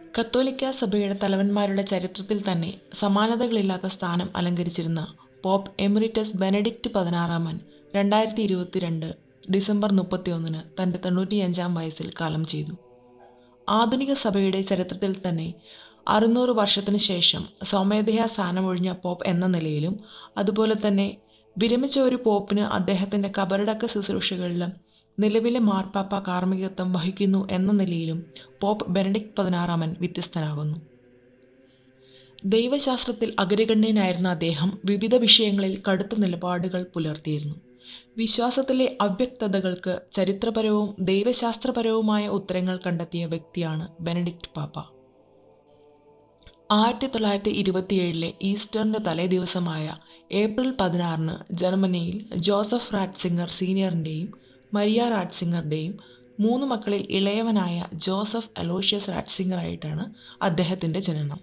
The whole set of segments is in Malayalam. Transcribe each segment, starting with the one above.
കത്തോലിക്കാ സഭയുടെ തലവന്മാരുടെ ചരിത്രത്തിൽ തന്നെ സമാനതകളില്ലാത്ത സ്ഥാനം അലങ്കരിച്ചിരുന്ന പോപ്പ് എമിറിറ്റസ് ബെനഡിക്റ്റ് പതിനാറാമൻ രണ്ടായിരത്തി ഇരുപത്തിരണ്ട് ഡിസംബർ മുപ്പത്തിയൊന്നിന് തൻ്റെ തൊണ്ണൂറ്റിയഞ്ചാം വയസ്സിൽ കാലം ചെയ്തു ആധുനിക സഭയുടെ ചരിത്രത്തിൽ തന്നെ അറുന്നൂറ് വർഷത്തിനു ശേഷം സ്വമേധയാ സ്ഥാനമൊഴിഞ്ഞ പോപ്പ് എന്ന നിലയിലും അതുപോലെ തന്നെ വിരമിച്ച ഒരു പോപ്പിന് അദ്ദേഹത്തിൻ്റെ കബറടക്ക ശുശ്രൂഷകളിലും നിലവിലെ മാർപ്പാപ്പ കാർമ്മികത്വം വഹിക്കുന്നു എന്ന നിലയിലും പോപ്പ് ബെനഡിക്ട് പതിനാറാമൻ വ്യത്യസ്തനാകുന്നു ദൈവശാസ്ത്രത്തിൽ അഗ്രഗണ്യനായിരുന്ന അദ്ദേഹം വിവിധ വിഷയങ്ങളിൽ കടുത്ത നിലപാടുകൾ പുലർത്തിയിരുന്നു വിശ്വാസത്തിലെ അവ്യക്തതകൾക്ക് ചരിത്രപരവും ദൈവശാസ്ത്രപരവുമായ ഉത്തരങ്ങൾ കണ്ടെത്തിയ വ്യക്തിയാണ് ബെനഡിക്റ്റ് പാപ്പ ആയിരത്തി തൊള്ളായിരത്തി ഇരുപത്തിയേഴിലെ ഈസ്റ്ററിൻ്റെ തലേ ദിവസമായ ഏപ്രിൽ പതിനാറിന് ജർമ്മനിയിൽ ജോസഫ് റാറ്റ്സിംഗർ സീനിയറിൻ്റെയും മരിയ റാറ്റ്സിംഗറുടെയും മൂന്ന് മക്കളിൽ ഇളയവനായ ജോസഫ് അലോഷ്യസ് റാറ്റ്സിംഗറായിട്ടാണ് അദ്ദേഹത്തിൻ്റെ ജനനം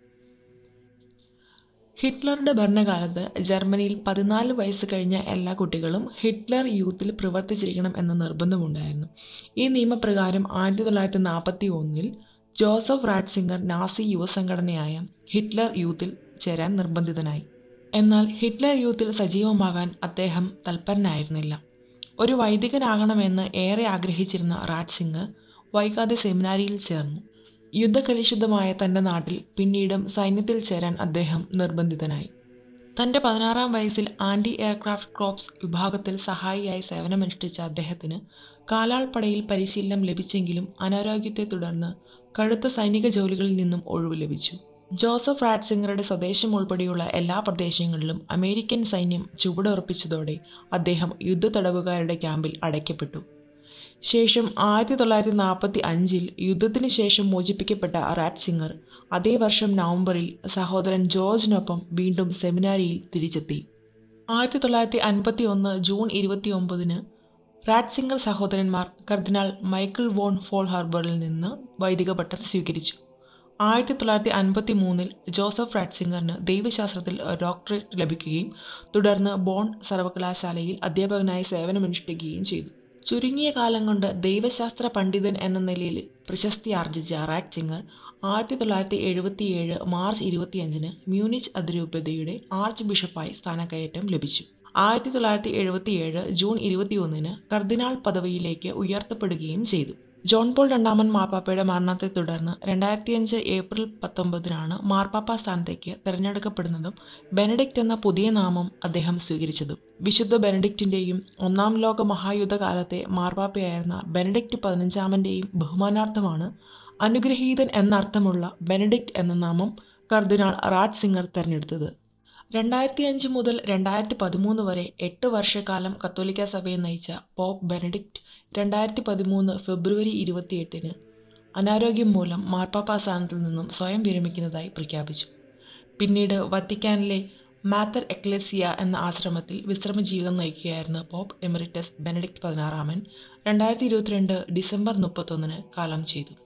ഹിറ്റ്ലറുടെ ഭരണകാലത്ത് ജർമ്മനിയിൽ പതിനാല് വയസ്സ് കഴിഞ്ഞ എല്ലാ കുട്ടികളും ഹിറ്റ്ലർ യൂത്തിൽ പ്രവർത്തിച്ചിരിക്കണം എന്ന നിർബന്ധമുണ്ടായിരുന്നു ഈ നിയമപ്രകാരം ആയിരത്തി തൊള്ളായിരത്തി നാൽപ്പത്തി ഒന്നിൽ ജോസഫ് റാറ്റ്സിംഗർ നാസി യുവസംഘടനയായ ഹിറ്റ്ലർ യൂത്തിൽ ചേരാൻ നിർബന്ധിതനായി എന്നാൽ ഹിറ്റ്ലർ യൂത്തിൽ സജീവമാകാൻ അദ്ദേഹം തൽപരനായിരുന്നില്ല ഒരു വൈദികനാകണമെന്ന് ഏറെ ആഗ്രഹിച്ചിരുന്ന റാറ്റ്സിംഗർ വൈകാതെ സെമിനാരിയിൽ ചേർന്നു യുദ്ധകലുഷിതമായ തൻ്റെ നാട്ടിൽ പിന്നീടും സൈന്യത്തിൽ ചേരാൻ അദ്ദേഹം നിർബന്ധിതനായി തൻ്റെ പതിനാറാം വയസ്സിൽ ആൻറ്റി എയർക്രാഫ്റ്റ് ക്രോപ്സ് വിഭാഗത്തിൽ സഹായിയായി സേവനമനുഷ്ഠിച്ച അദ്ദേഹത്തിന് കാലാൾപ്പടയിൽ പരിശീലനം ലഭിച്ചെങ്കിലും അനാരോഗ്യത്തെ തുടർന്ന് കടുത്ത സൈനിക ജോലികളിൽ നിന്നും ഒഴിവ് ലഭിച്ചു ജോസഫ് റാറ്റ്സിംഗറുടെ സ്വദേശം ഉൾപ്പെടെയുള്ള എല്ലാ പ്രദേശങ്ങളിലും അമേരിക്കൻ സൈന്യം ചുവടുറപ്പിച്ചതോടെ അദ്ദേഹം യുദ്ധത്തടവുകാരുടെ ക്യാമ്പിൽ അടയ്ക്കപ്പെട്ടു ശേഷം ആയിരത്തി തൊള്ളായിരത്തി നാൽപ്പത്തി അഞ്ചിൽ യുദ്ധത്തിന് ശേഷം മോചിപ്പിക്കപ്പെട്ട റാറ്റ്സിംഗർ അതേ വർഷം നവംബറിൽ സഹോദരൻ ജോർജിനൊപ്പം വീണ്ടും സെമിനാരിയിൽ തിരിച്ചെത്തി ആയിരത്തി തൊള്ളായിരത്തി അൻപത്തി ഒന്ന് ജൂൺ ഇരുപത്തി ഒമ്പതിന് റാറ്റ്സിംഗർ സഹോദരന്മാർ കർദിനാൾ മൈക്കിൾ വോൺ ഫോൾ ഹാർബറിൽ നിന്ന് വൈദിക പട്ടം സ്വീകരിച്ചു ആയിരത്തി തൊള്ളായിരത്തി അൻപത്തി മൂന്നിൽ ജോസഫ് റാറ്റ്സിംഗറിന് ദൈവശാസ്ത്രത്തിൽ ഡോക്ടറേറ്റ് ലഭിക്കുകയും തുടർന്ന് ബോൺ സർവകലാശാലയിൽ അധ്യാപകനായി സേവനമനുഷ്ഠിക്കുകയും ചെയ്തു ചുരുങ്ങിയ കാലം കൊണ്ട് ദൈവശാസ്ത്ര പണ്ഡിതൻ എന്ന നിലയിൽ പ്രശസ്തി ആർജിച്ച റാറ്റ്സിംഗർ ആയിരത്തി തൊള്ളായിരത്തി എഴുപത്തിയേഴ് മാർച്ച് ഇരുപത്തിയഞ്ചിന് മ്യൂണിച്ച് അതിരൂപതയുടെ ആർച്ച് ബിഷപ്പായി സ്ഥാനക്കയറ്റം ലഭിച്ചു ആയിരത്തി തൊള്ളായിരത്തി എഴുപത്തിയേഴ് ജൂൺ ഇരുപത്തിയൊന്നിന് കർദിനാൾ പദവിയിലേക്ക് ഉയർത്തപ്പെടുകയും ചെയ്തു ജോൺ പോൾ രണ്ടാമൻ മാർപ്പാപ്പയുടെ മരണത്തെ തുടർന്ന് രണ്ടായിരത്തിയഞ്ച് ഏപ്രിൽ പത്തൊമ്പതിനാണ് മാർപ്പാപ്പ സ്ഥാനത്തേക്ക് തിരഞ്ഞെടുക്കപ്പെടുന്നതും ബെനഡിക്റ്റ് എന്ന പുതിയ നാമം അദ്ദേഹം സ്വീകരിച്ചതും വിശുദ്ധ ബെനഡിക്റ്റിൻ്റെയും ഒന്നാം ലോക മഹായുദ്ധകാലത്തെ മാർപ്പാപ്പയായിരുന്ന ബെനഡിക്റ്റ് പതിനഞ്ചാമൻ്റെയും ബഹുമാനാർത്ഥമാണ് അനുഗ്രഹീതൻ എന്നർത്ഥമുള്ള ബെനഡിക്റ്റ് എന്ന നാമം കർദിനാൾ റാറ്റ് സിംഗർ തിരഞ്ഞെടുത്തത് രണ്ടായിരത്തി അഞ്ച് മുതൽ രണ്ടായിരത്തി പതിമൂന്ന് വരെ എട്ട് വർഷക്കാലം കത്തോലിക്ക സഭയെ നയിച്ച പോപ്പ് ബെനഡിക്റ്റ് രണ്ടായിരത്തി പതിമൂന്ന് ഫെബ്രുവരി ഇരുപത്തിയെട്ടിന് അനാരോഗ്യം മൂലം മാർപ്പാപ്പ സ്ഥാനത്തിൽ നിന്നും സ്വയം വിരമിക്കുന്നതായി പ്രഖ്യാപിച്ചു പിന്നീട് വത്തിക്കാനിലെ മാത്തർ എക്ലേസിയ എന്ന ആശ്രമത്തിൽ വിശ്രമ ജീവിതം നയിക്കുകയായിരുന്ന പോപ്പ് എമിറിറ്റസ് ബെനഡിക്റ്റ് പതിനാറാമൻ രണ്ടായിരത്തി ഇരുപത്തിരണ്ട് ഡിസംബർ മുപ്പത്തൊന്നിന് കാലം ചെയ്തു